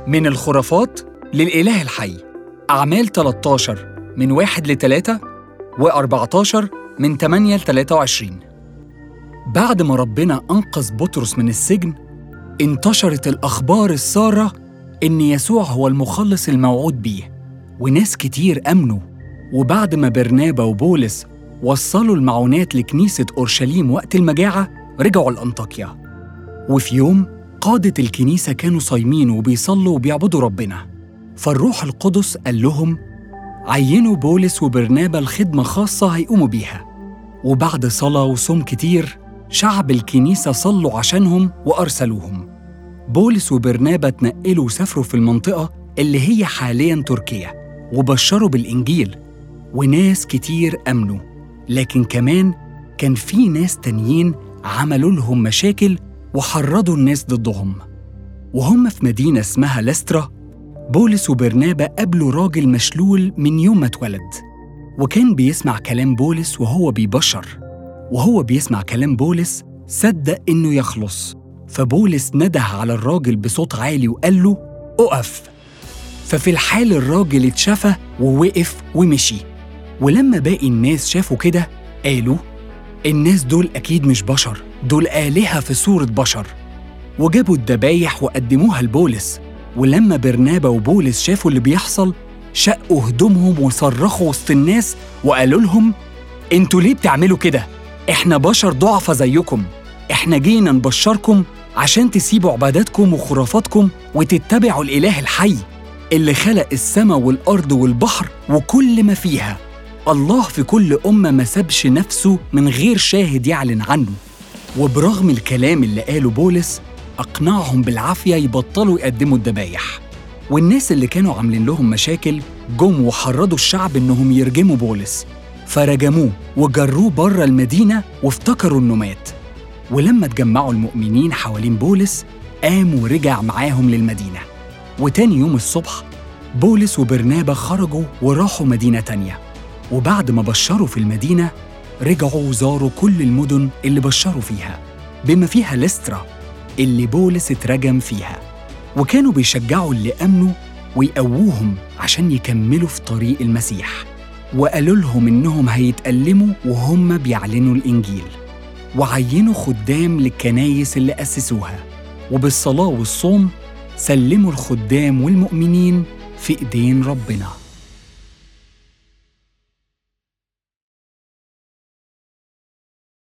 من الخرافات للإله الحي أعمال 13 من 1 ل 3 و14 من 8 ل 23 بعد ما ربنا أنقذ بطرس من السجن انتشرت الأخبار السارة إن يسوع هو المخلص الموعود بيه وناس كتير أمنوا وبعد ما برنابا وبولس وصلوا المعونات لكنيسة أورشليم وقت المجاعة رجعوا لأنطاكيا وفي يوم قادة الكنيسة كانوا صايمين وبيصلوا وبيعبدوا ربنا فالروح القدس قال لهم عينوا بولس وبرنابا لخدمة خاصة هيقوموا بيها وبعد صلاة وصوم كتير شعب الكنيسة صلوا عشانهم وأرسلوهم بولس وبرنابا اتنقلوا وسافروا في المنطقة اللي هي حاليا تركيا وبشروا بالإنجيل وناس كتير أمنوا لكن كمان كان في ناس تانيين عملوا لهم مشاكل وحرضوا الناس ضدهم وهم في مدينة اسمها لسترا بولس وبرنابا قابلوا راجل مشلول من يوم ما اتولد وكان بيسمع كلام بولس وهو بيبشر وهو بيسمع كلام بولس صدق إنه يخلص فبولس نده على الراجل بصوت عالي وقال له اقف ففي الحال الراجل اتشفى ووقف ومشي ولما باقي الناس شافوا كده قالوا الناس دول أكيد مش بشر دول آلهة في صورة بشر وجابوا الدبايح وقدموها لبولس ولما برنابا وبولس شافوا اللي بيحصل شقوا هدومهم وصرخوا وسط الناس وقالوا لهم انتوا ليه بتعملوا كده؟ احنا بشر ضعفة زيكم احنا جينا نبشركم عشان تسيبوا عباداتكم وخرافاتكم وتتبعوا الإله الحي اللي خلق السماء والأرض والبحر وكل ما فيها الله في كل أمة ما سابش نفسه من غير شاهد يعلن عنه وبرغم الكلام اللي قاله بولس أقنعهم بالعافية يبطلوا يقدموا الذبايح والناس اللي كانوا عاملين لهم مشاكل جم وحرضوا الشعب إنهم يرجموا بولس فرجموه وجروه بره المدينة وافتكروا إنه مات ولما اتجمعوا المؤمنين حوالين بولس قام ورجع معاهم للمدينة وتاني يوم الصبح بولس وبرنابا خرجوا وراحوا مدينة تانية وبعد ما بشروا في المدينة رجعوا وزاروا كل المدن اللي بشروا فيها بما فيها لسترا اللي بولس اترجم فيها وكانوا بيشجعوا اللي أمنوا ويقووهم عشان يكملوا في طريق المسيح وقالوا لهم إنهم هيتألموا وهم بيعلنوا الإنجيل وعينوا خدام للكنايس اللي أسسوها وبالصلاة والصوم سلموا الخدام والمؤمنين في إيدين ربنا